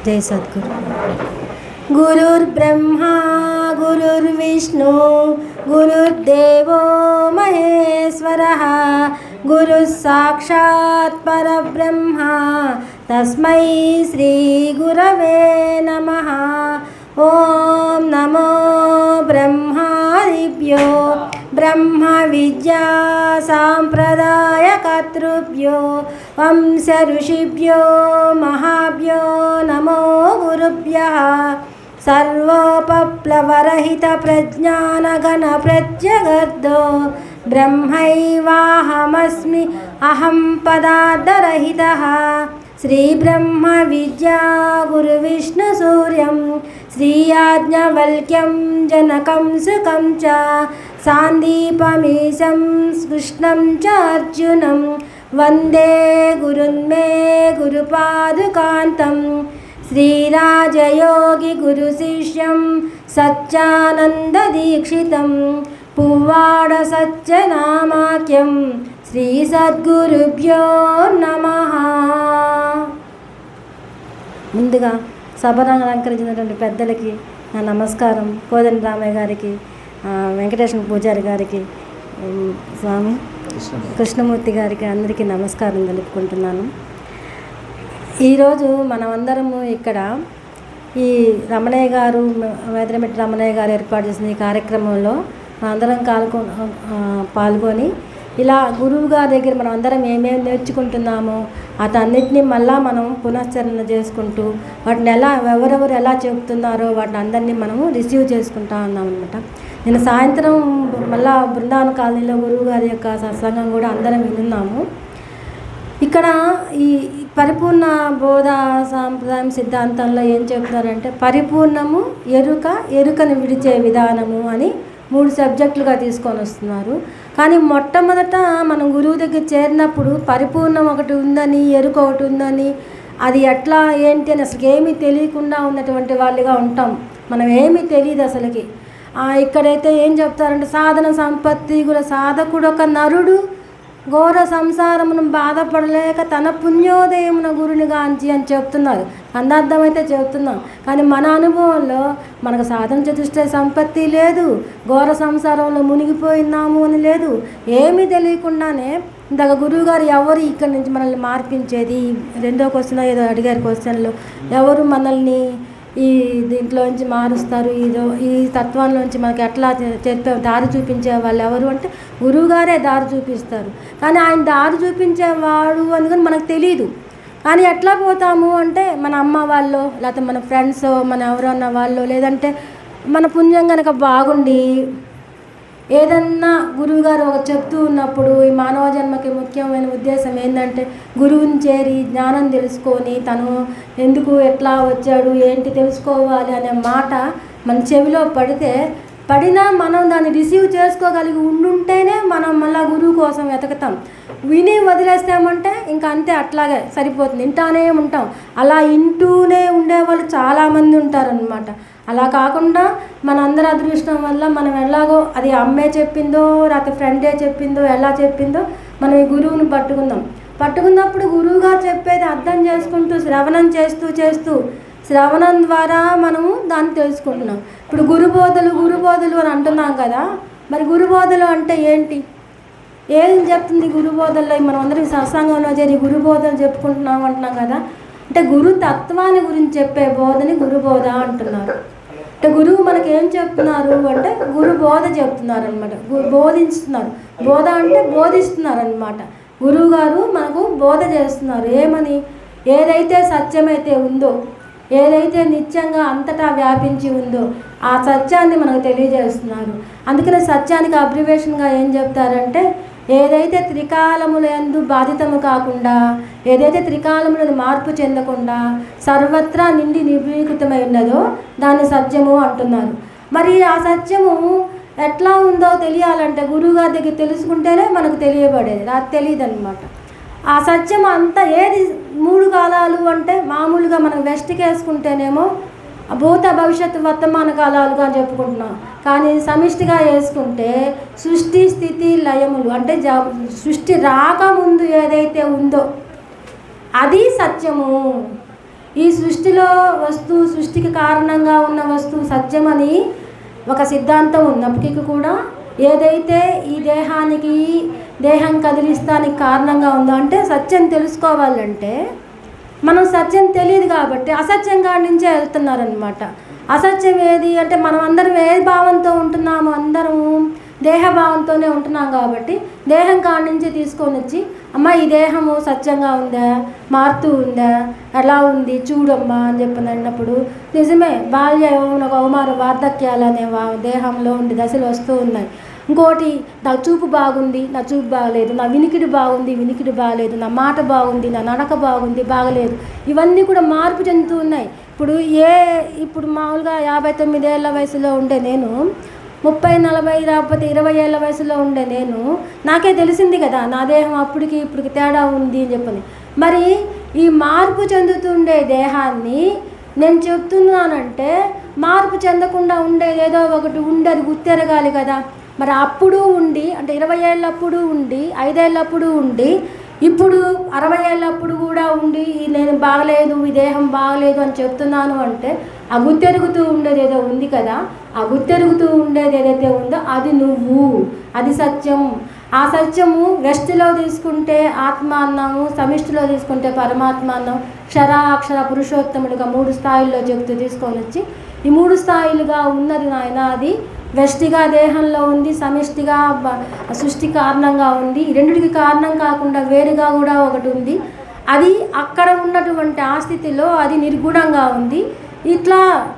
జై సద్గురు గురుర్బ్రహ్మా గురుర్విష్ణు గురుర్దేవో మహేశ్వర గురు సాక్షాత్ పరబ్రహ్మ తస్మై శ్రీ గురవే నమ ఓం నమో బ్రహ్మాదిభ్యో బ్రహ్మ విద్యా సాంప్రదాయకర్తృభ్యో వంశ ఋషిభ్యో మహాభ్యో నమో గురుభ్య సర్వోపప్లవరహిత ప్రజ్ఞానగణ ప్రత్యగర్దో బ్రహ్మైవాహమస్మి అహం పదార్థరహిత శ్రీబ్రహ్మ విద్యా గురు విష్ణు సూర్యం శ్రీయాజ్ఞవల్క్యం జనకం సుఖం చ సాందీపమీశం కృష్ణం చ అర్జునం వందే గురున్మే గురుపాదుకాంతం శ్రీరాజయోగి గురు శిష్యం సచ్చానందదీక్షితం పువ్వాడ సత్యనామాఖ్యం శ్రీ సద్గురుభ్యో నమ ముందుగా సభను అలంకరించినటువంటి పెద్దలకి నా నమస్కారం కోదండ రామయ్య గారికి ఆ, వెంకటేశ్వర పూజారి గారికి ఉమ్, స్వామి కృష్ణమూర్తి గారికి అందరికీ నమస్కారం తెలుపుకుంటున్నాను ఈరోజు మనమందరము ఇక్కడ ఈ రమణయ్య గారు వేదరమిట్టి రమణయ్య గారు ఏర్పాటు చేసిన ఈ కార్యక్రమంలో అందరం కాల్కొ ఆ, పాల్గొని ఇలా గురువు గారి దగ్గర మనం అందరం ఏమేమి నేర్చుకుంటున్నామో అతన్నిటిని మళ్ళా మనం పునశ్చరణ చేసుకుంటూ వాటిని ఎలా ఎవరెవరు ఎలా చెబుతున్నారో వాటిని అందరినీ మనము రిసీవ్ చేసుకుంటా ఉన్నాం అనమాట నేను సాయంత్రం మళ్ళా బృందావన కాలనీలో గురువు గారి యొక్క సత్సంగం కూడా అందరం వినున్నాము ఇక్కడ ఈ పరిపూర్ణ బోధ సాంప్రదాయం సిద్ధాంతంలో ఏం చెప్తున్నారంటే పరిపూర్ణము ఎరుక ఎరుకను విడిచే విధానము అని మూడు సబ్జెక్టులుగా తీసుకొని వస్తున్నారు కానీ మొట్టమొదట మనం గురువు దగ్గర చేరినప్పుడు పరిపూర్ణం ఒకటి ఉందని ఎరుక ఒకటి ఉందని అది ఎట్లా ఏంటి అని అసలు ఏమీ తెలియకుండా ఉన్నటువంటి వాళ్ళుగా ఉంటాం మనం ఏమీ తెలియదు అసలుకి ఆ, ఇక్కడైతే ఏం చెప్తారంటే సాధన సంపత్తి కూడా సాధకుడు ఒక నరుడు ఘోర సంసారమును బాధపడలేక తన పుణ్యోదయమున గురుని గాంచి అని చెప్తున్నారు అందార్థమైతే చెప్తున్నాం కానీ మన అనుభవంలో మనకు సాధన చతుష్ట సంపత్తి లేదు ఘోర సంసారంలో మునిగిపోయినాము అని లేదు ఏమీ తెలియకుండానే ఇందాక గురువు గారు ఎవరు ఇక్కడి నుంచి మనల్ని మార్పించేది ఈ రెండో క్వశ్చన్ ఏదో అడిగారు క్వశ్చన్లో ఎవరు మనల్ని ఈ దీంట్లోంచి మారుస్తారు ఇదో ఈ తత్వంలోంచి మనకి ఎట్లా చె- చెప్పే దారి చూపించే వాళ్ళు ఎవరు అంటే గురువుగారే దారి చూపిస్తారు కానీ ఆయన దారి చూపించేవాడు అని కానీ మనకు తెలియదు కానీ ఎట్లా పోతాము అంటే మన అమ్మ వాళ్ళు లేకపోతే మన ఫ్రెండ్స్ మన ఎవరన్నా వాళ్ళు లేదంటే మన పుణ్యం కనుక బాగుండి ఏదన్నా గురువుగారు ఒక చెప్తూ ఉన్నప్పుడు ఈ మానవ జన్మకి ముఖ్యమైన ఉద్దేశం ఏంటంటే గురువుని చేరి జ్ఞానం తెలుసుకొని తను ఎందుకు ఎట్లా వచ్చాడు ఏంటి తెలుసుకోవాలి అనే మాట మన చెవిలో పడితే పడినా మనం దాన్ని రిసీవ్ చేసుకోగలిగి ఉండుంటేనే మనం మళ్ళీ గురువు కోసం వెతకతాం విని వదిలేస్తామంటే ఇంకా అంతే అట్లాగే సరిపోతుంది వింటానే ఉంటాం అలా ఇంటూనే ఉండేవాళ్ళు చాలామంది ఉంటారనమాట అలా కాకుండా మన అందరి అదృష్టం వల్ల మనం ఎలాగో అది అమ్మే చెప్పిందో లేకపోతే ఫ్రెండే చెప్పిందో ఎలా చెప్పిందో మనం ఈ గురువుని పట్టుకుందాం పట్టుకున్నప్పుడు గురువుగా చెప్పేది అర్థం చేసుకుంటూ శ్రవణం చేస్తూ చేస్తూ శ్రవణం ద్వారా మనము దాన్ని తెలుసుకుంటున్నాం ఇప్పుడు గురుబోధలు గురుబోధలు అని అంటున్నాం కదా మరి గురుబోధలు అంటే ఏంటి ఏం చెప్తుంది గురుబోధల్లో మనం అందరం సత్సంగంలో చేరి గురుబోధలు చెప్పుకుంటున్నాం అంటున్నాం కదా అంటే గురు తత్వాన్ని గురించి చెప్పే బోధని గురుబోధ అంటున్నారు అంటే గురువు మనకి ఏం చెప్తున్నారు అంటే గురు బోధ చెప్తున్నారు అనమాట బోధిస్తున్నారు బోధ అంటే బోధిస్తున్నారు అనమాట గురువు గారు మనకు బోధ చేస్తున్నారు ఏమని ఏదైతే సత్యమైతే ఉందో ఏదైతే నిత్యంగా అంతటా వ్యాపించి ఉందో ఆ సత్యాన్ని మనకు తెలియజేస్తున్నారు అందుకనే సత్యానికి అబ్రివేషన్గా ఏం చెప్తారంటే ఏదైతే త్రికాలముల యందు బాధితము కాకుండా ఏదైతే త్రికాలములను మార్పు చెందకుండా సర్వత్రా నిండి నిబీకృతమై ఉన్నదో దాన్ని సత్యము అంటున్నారు మరి ఆ సత్యము ఎట్లా ఉందో తెలియాలంటే గురువుగారి దగ్గర తెలుసుకుంటేనే మనకు తెలియబడేది నాకు తెలియదు అనమాట ఆ సత్యం అంతా ఏది మూడు కాలాలు అంటే మామూలుగా మనం వెస్ట్కి వేసుకుంటేనేమో భూత భవిష్యత్తు వర్తమాన కాలాలుగా చెప్పుకుంటున్నాం కానీ సమిష్టిగా వేసుకుంటే సృష్టి స్థితి లయములు అంటే జ సృష్టి రాకముందు ఏదైతే ఉందో అది సత్యము ఈ సృష్టిలో వస్తువు సృష్టికి కారణంగా ఉన్న వస్తువు సత్యమని ఒక సిద్ధాంతం ఉన్నప్పటికీ కూడా ఏదైతే ఈ దేహానికి దేహం కదిలిస్తానికి కారణంగా ఉందో అంటే సత్యం తెలుసుకోవాలంటే మనం సత్యం తెలియదు కాబట్టి అసత్యంగా నుంచే వెళ్తున్నారనమాట అసత్యం ఏది అంటే మనం అందరం ఏ భావంతో ఉంటున్నాము అందరం దేహ భావంతోనే ఉంటున్నాం కాబట్టి దేహం కాడి నుంచి తీసుకొని వచ్చి అమ్మ ఈ దేహము సత్యంగా ఉందా మారుతూ ఉందా ఎలా ఉంది చూడమ్మా అని చెప్పని అన్నప్పుడు నిజమే బాల్య యౌవన కౌమార వార్ధక్యాలు అనే వా- దేహంలో ఉండే దశలు వస్తూ ఉన్నాయి ఇంకోటి నా చూపు బాగుంది నా చూపు బాగలేదు నా వినికిడి బాగుంది వినికిడి బాగలేదు నా మాట బాగుంది నా నడక బాగుంది బాగలేదు ఇవన్నీ కూడా మార్పు చెందుతూ ఉన్నాయి ఇప్పుడు ఏ ఇప్పుడు మామూలుగా యాభై తొమ్మిదేళ్ల వయసులో ఉండే నేను ముప్పై నలభై లేకపోతే ఇరవై ఏళ్ళ వయసులో ఉండే నేను నాకే తెలిసింది కదా నా దేహం అప్పటికి ఇప్పటికి తేడా ఉంది అని చెప్పని మరి ఈ మార్పు చెందుతుండే దేహాన్ని నేను చెప్తున్నానంటే మార్పు చెందకుండా ఉండేది ఏదో ఒకటి ఉండి అది గుర్తెరగాలి కదా మరి అప్పుడు ఉండి అంటే ఇరవై ఏళ్ళప్పుడు ఉండి ఐదేళ్ళప్పుడు ఉండి ఇప్పుడు అరవై ఏళ్ళప్పుడు కూడా ఉండి ఈ నేను బాగలేదు ఈ దేహం బాగలేదు అని చెప్తున్నాను అంటే ఆ గుర్తెరుగుతూ ఉండేది ఏదో ఉంది కదా ఆ గుర్తెరుగుతూ ఉండేది ఏదైతే ఉందో అది నువ్వు అది సత్యం ఆ సత్యము వెస్టిలో తీసుకుంటే ఆత్మ అన్నాము సమిష్టిలో తీసుకుంటే పరమాత్మ అన్నాం క్షర అక్షర పురుషోత్తముడిగా మూడు స్థాయిల్లో చెప్తూ తీసుకొని వచ్చి ఈ మూడు స్థాయిలుగా ఉన్నది నాయన అది వెష్టిగా దేహంలో ఉంది సమిష్టిగా బ- సృష్టి కారణంగా ఉంది ఈ రెండిటికి కారణం కాకుండా వేరుగా కూడా ఒకటి ఉంది అది అక్కడ ఉన్నటువంటి ఆ స్థితిలో అది నిర్గుణంగా ఉంది ఇట్లా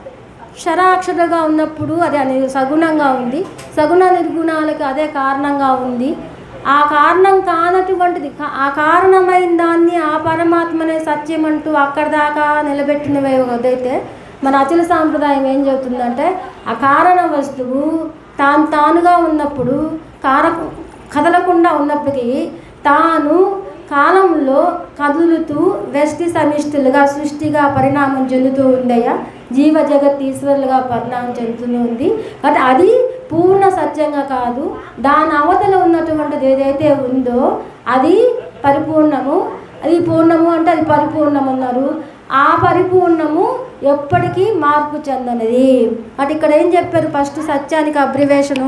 క్షరాక్షరగా ఉన్నప్పుడు అది అని సగుణంగా ఉంది సగుణ నిర్గుణాలకు అదే కారణంగా ఉంది ఆ కారణం కానటువంటిది కా- ఆ కారణమైన దాన్ని ఆ పరమాత్మనే సత్యం అంటూ అక్కడ దాకా నిలబెట్టినవే ఒకదైతే మన అచల సాంప్రదాయం ఏం చెబుతుందంటే ఆ కారణ వస్తువు తాను తానుగా ఉన్నప్పుడు కార కదలకుండా ఉన్నప్పటికీ తాను కాలంలో కదులుతూ వ్యష్టి సమిష్టిలుగా సృష్టిగా పరిణామం చెందుతూ ఉందయ్యా జీవ జగత్ ఈశ్వరులుగా పరిణామం చెందుతూ ఉంది కాబట్టి అది పూర్ణ సత్యంగా కాదు దాని అవతల ఉన్నటువంటిది ఏదైతే ఉందో అది పరిపూర్ణము అది పూర్ణము అంటే అది పరిపూర్ణం అన్నారు ఆ పరిపూర్ణము ఎప్పటికీ మార్పు చెందనిది అటు ఇక్కడ ఏం చెప్పారు ఫస్ట్ సత్యానికి అబ్రివేషను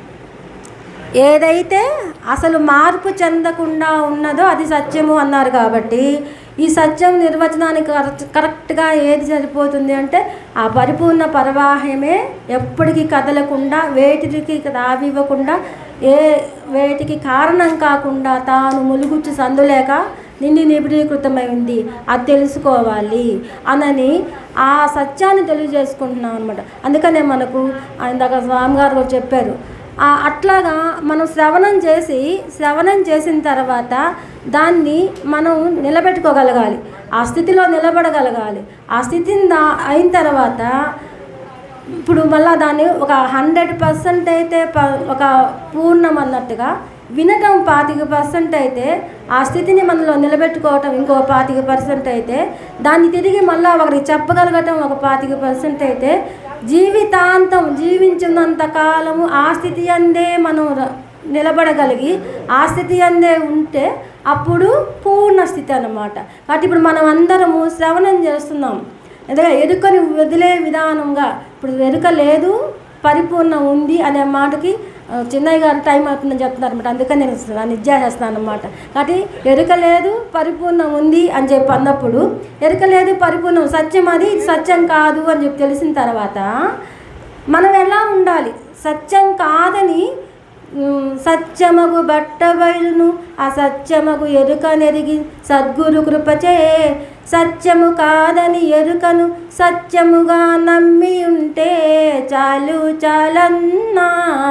ఏదైతే అసలు మార్పు చెందకుండా ఉన్నదో అది సత్యము అన్నారు కాబట్టి ఈ సత్యం నిర్వచనానికి కరెక్ట్ కరెక్ట్గా ఏది సరిపోతుంది అంటే ఆ పరిపూర్ణ ప్రవాహమే ఎప్పటికీ కదలకుండా వేటికి రావివ్వకుండా ఏ వేటికి కారణం కాకుండా తాను ములుగుచ్చు సందులేక నిండి నిబిడీకృతమై ఉంది అది తెలుసుకోవాలి అనని ఆ సత్యాన్ని తెలియజేసుకుంటున్నాం అనమాట అందుకనే మనకు ఇందాక స్వామి గారు కూడా చెప్పారు ఆ అట్లాగా మనం శ్రవణం చేసి శ్రవణం చేసిన తర్వాత దాన్ని మనం నిలబెట్టుకోగలగాలి ఆ స్థితిలో నిలబడగలగాలి ఆ స్థితిని దా అయిన తర్వాత ఇప్పుడు మళ్ళీ దాన్ని ఒక హండ్రెడ్ పర్సెంట్ అయితే ప- ఒక పూర్ణం అన్నట్టుగా వినటం పాతిక పర్సెంట్ అయితే ఆ స్థితిని మనలో నిలబెట్టుకోవటం ఇంకో పాతిక పర్సెంట్ అయితే దాన్ని తిరిగి మళ్ళీ ఒకరికి చెప్పగలగటం ఒక పాతిక పర్సెంట్ అయితే జీవితాంతం జీవించినంత కాలము ఆ స్థితి అందే మనం ర- నిలబడగలిగి ఆ స్థితి అందే ఉంటే అప్పుడు పూర్ణ స్థితి అన్నమాట కాబట్టి ఇప్పుడు మనం అందరము శ్రవణం చేస్తున్నాం ఎందుకంటే ఎరుకని వదిలే విధానంగా ఇప్పుడు ఎరుక లేదు పరిపూర్ణం ఉంది అనే మాటకి ఆ, చిన్నయ్య గారు టైం అవుతుందని చెప్తున్నారు అనమాట అందుకని నేను దాన్ని ఇచ్చేసేస్తాను అనమాట కాబట్టి ఎరుక లేదు పరిపూర్ణం ఉంది అని చెప్పి అన్నప్పుడు ఎరుక లేదు పరిపూర్ణం సత్యం అది ఇది సత్యం కాదు అని చెప్పి తెలిసిన తర్వాత మనం ఎలా ఉండాలి సత్యం కాదని ఉమ్, సత్యమగు బట్టబయలును అసత్యమగు ఎరుక నెరిగి సద్గురు కృపచే సత్యము కాదని ఎరుకను సత్యముగా నమ్మి ఉంటే చాలు చాలన్నా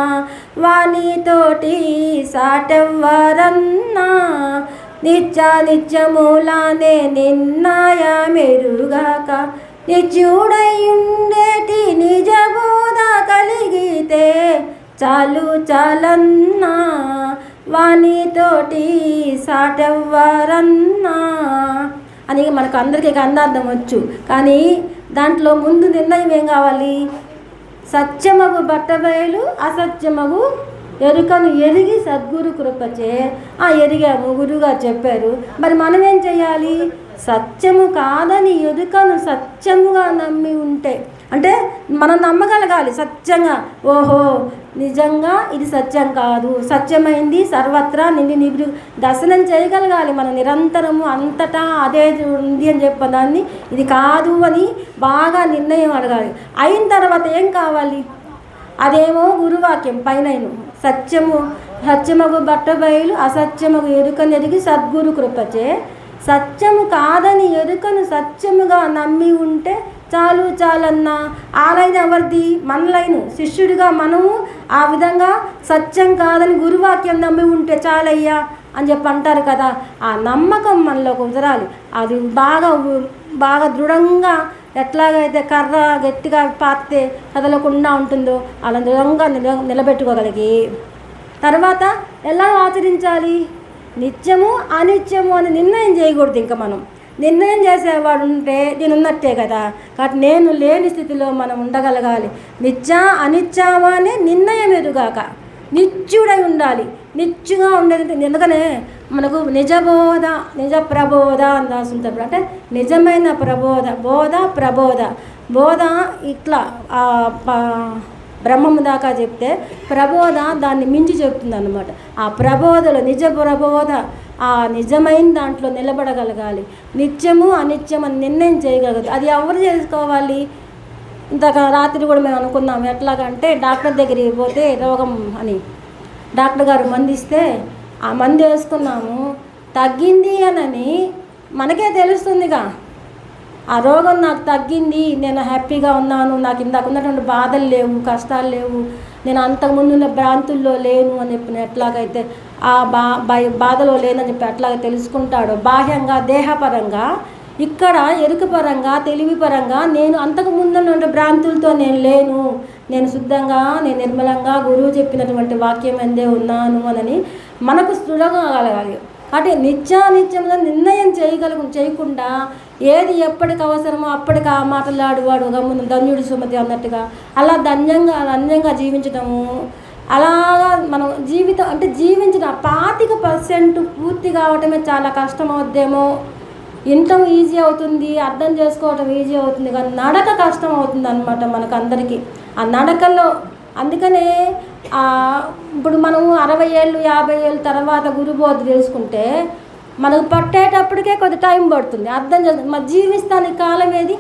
వాణితోటి సాటెవ్వరన్నా నిత్య నిత్యమూలానే నిన్నాయ మెరుగాక నిత్యుడయుండేటి నిజబోధ కలిగితే చాలు చాలన్నా వాణితోటి సాటెవ్వరన్నా అని మనకు అందరికీ అందార్థం వచ్చు కానీ దాంట్లో ముందు నిర్ణయం ఏం కావాలి సత్యమగు బట్టబయలు అసత్యమగు ఎరుకను ఎరిగి సద్గురు కృపచే ఆ ఎరిగాము గురువుగారు చెప్పారు మరి మనం ఏం చేయాలి సత్యము కాదని ఎదుకను సత్యముగా నమ్మి ఉంటే అంటే మనం నమ్మగలగాలి సత్యంగా ఓహో నిజంగా ఇది సత్యం కాదు సత్యమైంది సర్వత్రా నిన్ను నిబి దర్శనం చేయగలగాలి మనం నిరంతరము అంతటా అదే ఉంది అని చెప్పదాన్ని ఇది కాదు అని బాగా నిర్ణయం అడగాలి అయిన తర్వాత ఏం కావాలి అదేమో గురువాక్యం పైన సత్యము సత్యమగు బట్టబయలు అసత్యమగు ఎరుకను ఎరిగి సద్గురు కృపచే సత్యము కాదని ఎరుకను సత్యముగా నమ్మి ఉంటే చాలు చాలన్నా ఆ లైన్ ఎవరిది మన లైను శిష్యుడిగా మనము ఆ విధంగా సత్యం కాదని గురువాక్యం నమ్మి ఉంటే చాలయ్యా అని చెప్పి అంటారు కదా ఆ నమ్మకం మనలో కుదరాలి అది బాగా ఉ- బాగా దృఢంగా ఎట్లాగైతే కర్ర గట్టిగా పాతితే కదలకుండా ఉంటుందో అలా దృఢంగా నిల నిలబెట్టుకోగలిగి తర్వాత ఎలా ఆచరించాలి నిత్యము అనిత్యము అని నిర్ణయం చేయకూడదు ఇంకా మనం నిర్ణయం చేసేవాడు ఉంటే నేను ఉన్నట్టే కదా కాబట్టి నేను లేని స్థితిలో మనం ఉండగలగాలి నిత్య అనిత్యమా అనే నిర్ణయం ఎదుగాక నిత్యుడై ఉండాలి నిత్యుగా ఉండేది ఎందుకనే మనకు నిజబోధ నిజ ప్రబోధ అని రాసుంటారు అంటే నిజమైన ప్రబోధ బోధ ప్రబోధ బోధ ఇట్లా ఆ ప- బ్రహ్మము దాకా చెప్తే ప్రబోధ దాన్ని మించి చెప్తుంది అనమాట ఆ ప్రబోధలో నిజ ప్రబోధ ఆ నిజమైన దాంట్లో నిలబడగలగాలి నిత్యము అనిత్యం అని నిర్ణయం చేయగలగదు అది ఎవరు చేసుకోవాలి ఇంతక రాత్రి కూడా మేము అనుకున్నాం ఎట్లాగంటే డాక్టర్ దగ్గరికి పోతే రోగం అని డాక్టర్ గారు మందు ఇస్తే ఆ మందు వేసుకున్నాము తగ్గింది అనని మనకే తెలుస్తుందిగా ఆ రోగం నాకు తగ్గింది నేను హ్యాపీగా ఉన్నాను నాకు ఇందాక ఉన్నటువంటి బాధలు లేవు కష్టాలు లేవు నేను అంతకుముందు ఉన్న భ్రాంతుల్లో లేను అని చెప్పిన ఎట్లాగైతే ఆ బా బా- బాధలో లేనని చెప్పి ఎట్లాగ తెలుసుకుంటాడో బాహ్యంగా దేహపరంగా ఇక్కడ ఎరుక పరంగా తెలివి పరంగా నేను అంతకు ముందున్న భ్రాంతులతో నేను లేను నేను శుద్ధంగా నేను నిర్మలంగా గురువు చెప్పినటువంటి వాక్యం ఎందే ఉన్నాను అని మనకు దృఢంగా కలగాలి అంటే నిత్యానిత్యంగా నిర్ణయం చేయగలుగు చేయకుండా ఏది ఎప్పటికి అవసరమో అప్పటికి ఆ మాటలాడువాడు గమ్మున ధన్యుడు సుమతి అన్నట్టుగా అలా ధన్యంగా ధన్యంగా జీవించడము అలాగా మనం జీవితం అంటే జీవించిన పాతిక పర్సెంట్ పూర్తి కావటమే చాలా కష్టం అవుద్దేమో వినటం ఈజీ అవుతుంది అర్థం చేసుకోవటం ఈజీ అవుతుంది కానీ నడక కష్టం అవుతుంది అనమాట మనకు అందరికీ ఆ నడకలో అందుకనే ఆ, ఇప్పుడు మనం అరవై ఏళ్ళు యాభై ఏళ్ళ తర్వాత గురుబోధ తెలుసుకుంటే మనకు పట్టేటప్పటికే కొద్ది టైం పడుతుంది అర్థం చేసుకుంది మరి జీవిస్తానికి కాలం ఏది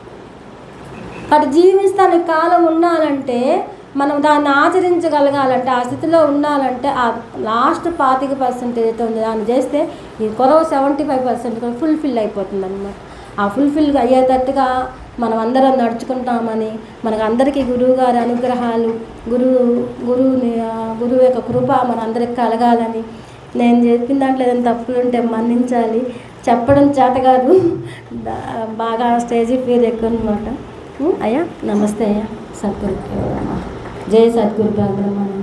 అటు జీవిస్తానికి కాలం ఉండాలంటే మనం దాన్ని ఆచరించగలగాలంటే ఆ స్థితిలో ఉండాలంటే ఆ లాస్ట్ పాతిక పర్సెంట్ ఏదైతే ఉందో దాన్ని చేస్తే ఈ కొరవ సెవెంటీ ఫైవ్ పర్సెంట్ ఫుల్ఫిల్ అయిపోతుంది అనమాట ఆ ఫుల్ఫిల్ అయ్యేటట్టుగా మనం అందరం నడుచుకుంటామని మనకు అందరికీ గురువు గారి అనుగ్రహాలు గురువు గురువుని ఆ, గురువు యొక్క కృప మన అందరికి కలగాలని నేను చెప్పిన దాంట్లో ఏదైనా తప్పులు ఉంటే మన్నించాలి చెప్పడం చేత కాదు దా- బాగా స్టేజీ ఫీర్ ఎక్కువ అనమాట అయ్యా నమస్తే అయ్యా సద్గురు జై సద్గురు బ్రహ్మణ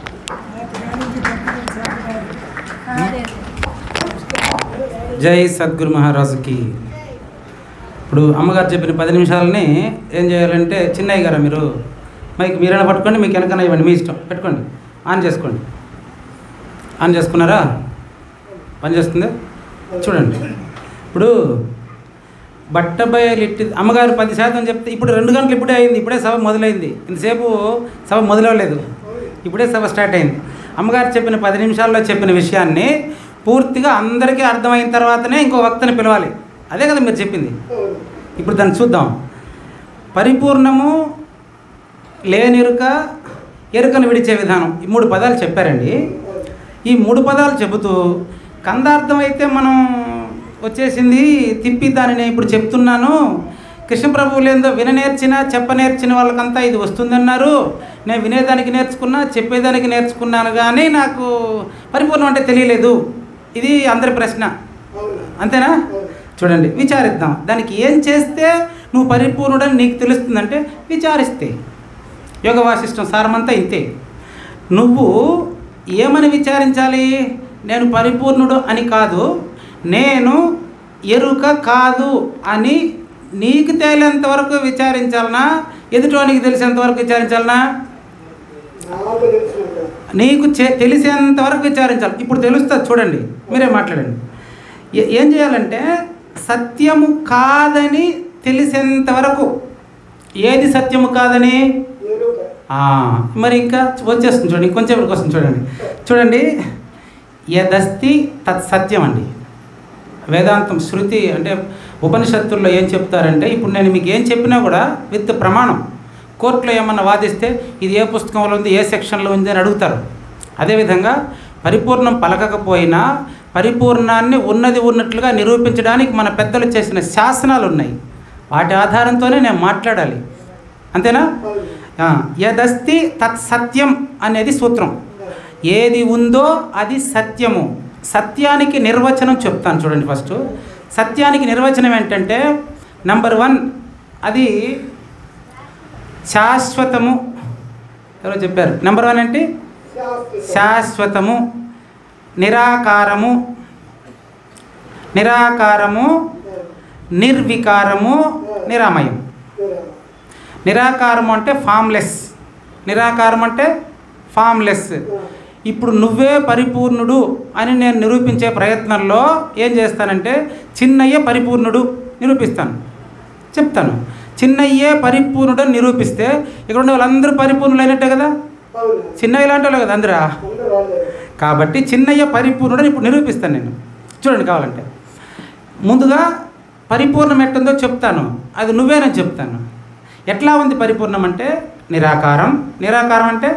జై సద్గురు మహారాజుకి ఇప్పుడు అమ్మగారు చెప్పిన పది నిమిషాలని ఏం చేయాలంటే చిన్నయ్య గారా మీరు మైక్ మీరైనా పట్టుకోండి మీకు వెనకన ఇవ్వండి మీ ఇష్టం పెట్టుకోండి ఆన్ చేసుకోండి ఆన్ చేసుకున్నారా పని చేస్తుంది చూడండి ఇప్పుడు బట్టబయలిట్టి అమ్మగారు పది శాతం చెప్తే ఇప్పుడు రెండు గంటలు ఇప్పుడే అయింది ఇప్పుడే సభ మొదలైంది ఇంతసేపు సభ మొదలవలేదు ఇప్పుడే సభ స్టార్ట్ అయింది అమ్మగారు చెప్పిన పది నిమిషాల్లో చెప్పిన విషయాన్ని పూర్తిగా అందరికీ అర్థమైన తర్వాతనే ఇంకో వక్తని పిలవాలి అదే కదా మీరు చెప్పింది ఇప్పుడు దాన్ని చూద్దాం పరిపూర్ణము లేనిరుక ఎరుకను విడిచే విధానం ఈ మూడు పదాలు చెప్పారండి ఈ మూడు పదాలు చెబుతూ కందార్థం అయితే మనం వచ్చేసింది తిప్పి దానిని ఇప్పుడు చెప్తున్నాను కృష్ణప్రభువులు ఏందో విననేర్చిన చెప్పనేర్చిన వాళ్ళకంతా ఇది వస్తుందన్నారు నేను వినేదానికి నేర్చుకున్నా చెప్పేదానికి నేర్చుకున్నాను కానీ నాకు పరిపూర్ణం అంటే తెలియలేదు ఇది అందరి ప్రశ్న అంతేనా చూడండి విచారిద్దాం దానికి ఏం చేస్తే నువ్వు పరిపూర్ణుడని నీకు తెలుస్తుందంటే విచారిస్తే యోగ వాసిష్టం సారమంతా ఇంతే నువ్వు ఏమని విచారించాలి నేను పరిపూర్ణుడు అని కాదు నేను ఎరుక కాదు అని నీకు తేలేంత వరకు విచారించాలనా ఎదుటోనికి తెలిసేంత వరకు విచారించాలనా నీకు చే తెలిసేంత వరకు విచారించాలి ఇప్పుడు తెలుస్తుంది చూడండి మీరే మాట్లాడండి ఏ- ఏం చేయాలంటే సత్యము కాదని తెలిసేంత వరకు ఏది సత్యము కాదని ఎరుక ఆ, మరి ఇంకా వచ్చేస్తుంది చూడండి ఇంకొంచెం వస్తుంది చూడండి చూడండి యదస్తి తత్ సత్యం అండి వేదాంతం శృతి అంటే ఉపనిషత్తుల్లో ఏం చెప్తారంటే ఇప్పుడు నేను మీకు ఏం చెప్పినా కూడా విత్ ప్రమాణం కోర్టులో ఏమన్నా వాదిస్తే ఇది ఏ పుస్తకంలో ఉంది ఏ సెక్షన్లో ఉంది అని అడుగుతారు అదేవిధంగా పరిపూర్ణం పలకకపోయినా పరిపూర్ణాన్ని ఉన్నది ఉన్నట్లుగా నిరూపించడానికి మన పెద్దలు చేసిన శాసనాలు ఉన్నాయి వాటి ఆధారంతోనే నేను మాట్లాడాలి అంతేనా ఆ, యదస్తి తత్ సత్యం అనేది సూత్రం ఏది ఉందో అది సత్యము సత్యానికి నిర్వచనం చెప్తాను చూడండి ఫస్ట్ సత్యానికి నిర్వచనం ఏంటంటే నంబర్ వన్ అది శాశ్వతము ఎవరో చెప్పారు నెంబర్ వన్ ఏంటి శాస్త్ర శాశ్వతము నిరాకారము నిరాకారము నిర్వికారము నిరామయం నిరాకారం అంటే ఫామ్లెస్ నిరాకారం అంటే ఫామ్లెస్ ఇప్పుడు నువ్వే పరిపూర్ణుడు అని నేను నిరూపించే ప్రయత్నంలో ఏం చేస్తానంటే చిన్నయ్య పరిపూర్ణుడు నిరూపిస్తాను చెప్తాను చిన్నయ్యే పరిపూర్ణుడు అని నిరూపిస్తే ఇక్కడ ఉండే వాళ్ళందరూ పరిపూర్ణులు అయినట్టే కదా అవును చిన్నయ్య లాంటి వాళ్ళు కదా అందరా అందరూ వాళ్ళే కాబట్టి చిన్నయ్య పరిపూర్ణుడని ఇప్పుడు నిరూపిస్తాను నేను చూడండి కావాలంటే ముందుగా పరిపూర్ణం ఎట్టుందో చెప్తాను అది నువ్వేనని చెప్తాను ఎట్లా ఉంది పరిపూర్ణం అంటే నిరాకారం నిరాకారం అంటే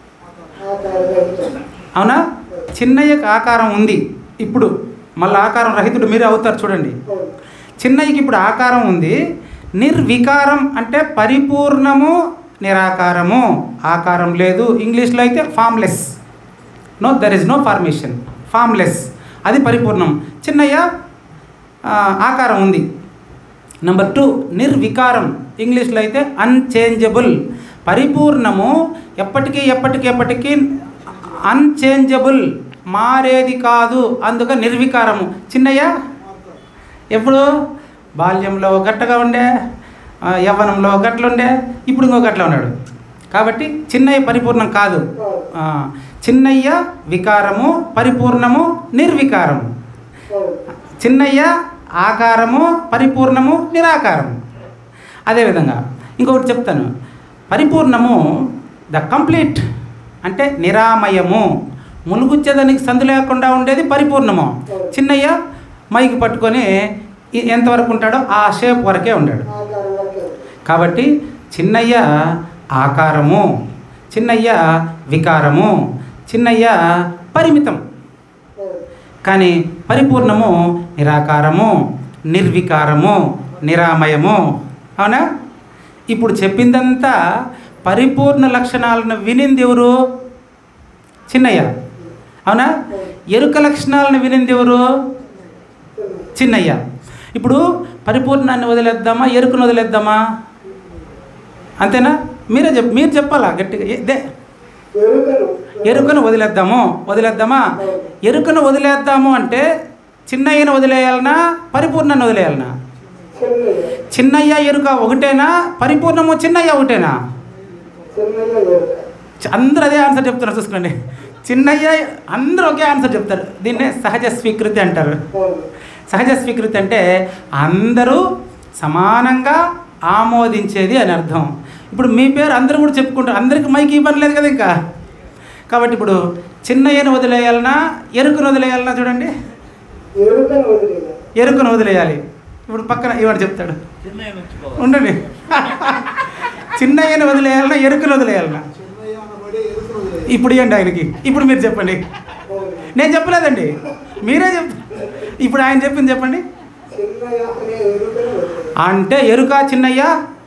ఆకారం అవునా చిన్నయ్యకి ఆకారం ఉంది ఇప్పుడు మళ్ళీ ఆకారం రహితుడు మీరే అవుతారు చూడండి అవును చిన్నయ్యకి ఇప్పుడు ఆకారం ఉంది నిర్వికారం అంటే పరిపూర్ణము నిరాకారము ఆకారం లేదు ఇంగ్లీష్లో అయితే formless no there is no formation formless అది పరిపూర్ణం చిన్నయ్య ఆ, ఆకారం ఉంది నెంబర్ టూ నిర్వికారం ఇంగ్లీష్లో అయితే అన్చేంజబుల్ పరిపూర్ణము ఎప్పటికీ ఎప్పటికీ ఎప్పటికీ అన్చేంజబుల్ మారేది కాదు అందుక నిర్వికారము చిన్నయ్య ఎప్పుడు బాల్యంలో ఒక గట్టగా ఉండే ఆ, యవ్వనంలో ఒక గట్ల ఉండే ఇప్పుడు ఇంకో గట్ల ఉన్నాడు కాబట్టి చిన్నయ్య పరిపూర్ణం కాదు ఆ, చిన్నయ్య వికారము పరిపూర్ణము నిర్వికారము అవును చిన్నయ్య ఆకారము పరిపూర్ణము నిరాకారము అదేవిధంగా ఇంకొకటి చెప్తాను పరిపూర్ణము ద కంప్లీట్ అంటే నిరామయము ములుగుచ్చేదానికి సందు లేకుండా ఉండేది పరిపూర్ణము చిన్నయ్య మైకి పట్టుకొని ఈ- ఎంతవరకు ఉంటాడో ఆ షేప్ వరకే ఉన్నాడు ఆకారం వరకే కాబట్టి చిన్నయ్య ఆకారము చిన్నయ్య వికారము చిన్నయ్య పరిమితం అవును కానీ పరిపూర్ణము నిరాకారము నిర్వికారము నిరామయము అవునా ఇప్పుడు చెప్పిందంతా పరిపూర్ణ లక్షణాలను వినింది ఎవరు చిన్నయ్య అవునా ఎరుక లక్షణాలను వినింది ఎవరు చిన్నయ్య ఇప్పుడు పరిపూర్ణాన్ని వదిలేద్దామా ఎరుకను వదిలేద్దామా అంతేనా మీరే చెప్ మీరు చెప్పాలా గట్టిగా ఏ- దే ఎరుకను ఎరుకను వదిలేద్దాము వదిలేద్దామా ఎరుకను వదిలేద్దాము అంటే చిన్నయ్యను వదిలేయాలనా పరిపూర్ణాన్ని వదిలేయాలనా చిన్నయ్య చిన్నయ్య ఎరుక ఒకటేనా పరిపూర్ణము చిన్నయ్య ఒకటేనా చిన్నయ్య ఎరుక చ- అందరూ అదే ఆన్సర్ చెప్తున్నారు చూసుకోండి చిన్నయ్య అందరూ ఒకే ఆన్సర్ చెప్తారు దీన్నే సహజ స్వీకృతి అంటారు అవును సహజ స్వీకృతి అంటే అందరూ సమానంగా ఆమోదించేది అని అర్థం ఇప్పుడు మీ పేరు అందరూ కూడా చెప్పుకుంటారు అందరికి మైకి ఇవ్వని లేదు కదా ఇంకా కాబట్టి ఇప్పుడు చిన్నయ్యను వదిలేయాలన్నా ఎరుకను వదిలేయాలన్నా చూడండి ఎరుకను వదిలేదు ఎరుకను వదిలేయాలి ఇప్పుడు పక్కన ఇవాడు చెప్తాడు ఉండండి చిన్నయ్యను వదిలేయాలన్నా ఎరుకను వదిలేయాలన్నా చిన్నయ్య అనబడి ఎరుకను వదిలేదు ఇప్పుడు ఇవ్వండి ఆయనకి ఇప్పుడు మీరు చెప్పండి అవును నేను చెప్పలేదండి మీరే చెప్ ఇప్పుడు ఆయన చెప్పింది చెప్పండి చిన్నయ్య అనే ఎరుకను వదిలేదు అంటే ఎరుక చిన్నయ్య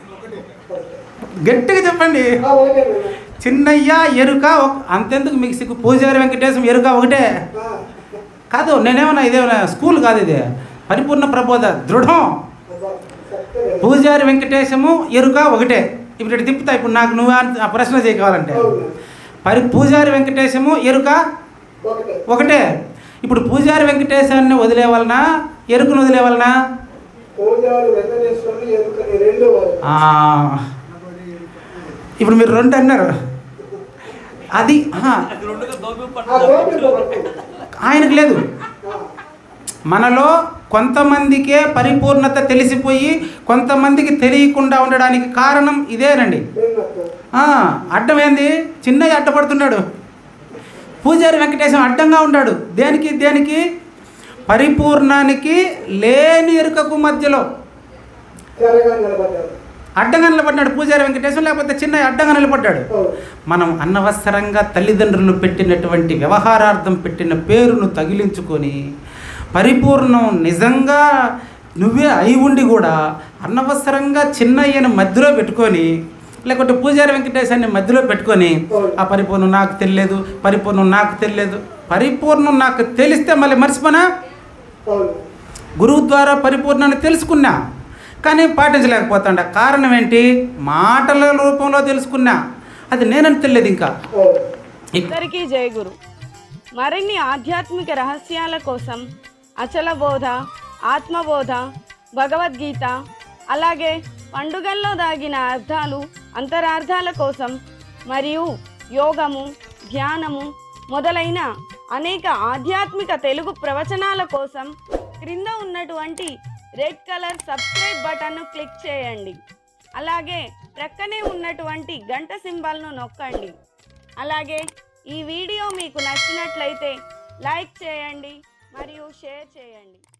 గట్టిగా చెప్పండి ఆ ఒకటే మేడం. చిన్నయ్య ఎరుక ఒక- అంతెందుకు మీకు సిగ్గు పూజారి వెంకటేశం ఎరుక ఒకటే ఆ, కాదు నేనేమన్నా ఇదేమన్నా స్కూల్ కాదు ఇది పరిపూర్ణ ప్రబోధ దృఢం అబ్బా, చక్కగా. పూజారి వెంకటేశము ఎరుక ఒకటే ఇప్పుడు ఇటు తిప్పుతా ఇప్పుడు నాకు నువ్వు ఆన్- ఆ ప్రశ్న చేయకావాలంటే అవును. పరి పూజారి వెంకటేశము ఎరుక ఒకటే ఒకటే ఇప్పుడు పూజారి వెంకటేశాన్ని వదిలేవలనా ఎరుకను వదిలేవలనా పూజారి వెంకటేశ్వరుని ఎరుకని రెండు వాళ్ళు ఆ, ఇప్పుడు మీరు రెండు అన్నారు అది ఆహా, ఆ గోపిక ఒకటి. ఆయనకు లేదు ఆ, మనలో కొంతమందికే పరిపూర్ణత తెలిసిపోయి కొంతమందికి తెలియకుండా ఉండడానికి కారణం ఇదేనండి ఏంటక్క ఆ, అడ్డం ఏంది చిన్నయ్య అడ్డపడుతున్నాడు పూజారి వెంకటేశం అడ్డంగా ఉన్నాడు దేనికి దేనికి పరిపూర్ణానికి లేని ఎరుకకు మధ్యలో తెరగా నిలబడ్డారు అడ్డంగా నిలబడ్డాడు పూజారి వెంకటేశం లేకపోతే చిన్నయ్య అడ్డంగా నిలబడ్డాడు అవును మనం అనవసరంగా తల్లిదండ్రులు పెట్టినటువంటి వ్యవహారార్థం పెట్టిన పేరును తగిలించుకొని పరిపూర్ణం నిజంగా నువ్వే అయి ఉండి కూడా అనవసరంగా చిన్నయ్యను మధ్యలో పెట్టుకొని లేకుంటే పూజారి వెంకటేశాన్ని మధ్యలో పెట్టుకొని ఆ పరిపూర్ణం నాకు తెలియలేదు పరిపూర్ణం నాకు తెలియలేదు పరిపూర్ణం నాకు తెలిస్తే మళ్ళీ మర్చిపోనా అవును గురువు ద్వారా పరిపూర్ణాన్ని తెలుసుకున్నా కానీ పాటించలేకపోతాండ కారణం ఏంటి మాటల రూపంలో తెలుసుకున్నా అది నేనని తెలియదు ఇంకా అవును అందరికీ జయ గురు మరిన్ని ఆధ్యాత్మిక రహస్యాల కోసం అచల బోధ ఆత్మబోధ భగవద్గీత అలాగే పండుగల్లో దాగిన అర్థాలు అంతరార్థాల కోసం మరియు యోగము ధ్యానము మొదలైన అనేక ఆధ్యాత్మిక తెలుగు ప్రవచనాల కోసం క్రింద ఉన్నటువంటి రెడ్ కలర్ సబ్స్క్రైబ్ బటన్ను క్లిక్ చేయండి అలాగే ప్రక్కనే ఉన్నటువంటి గంట సింబల్ను నొక్కండి అలాగే ఈ వీడియో మీకు నచ్చినట్లయితే లైక్ చేయండి మరియు షేర్ చేయండి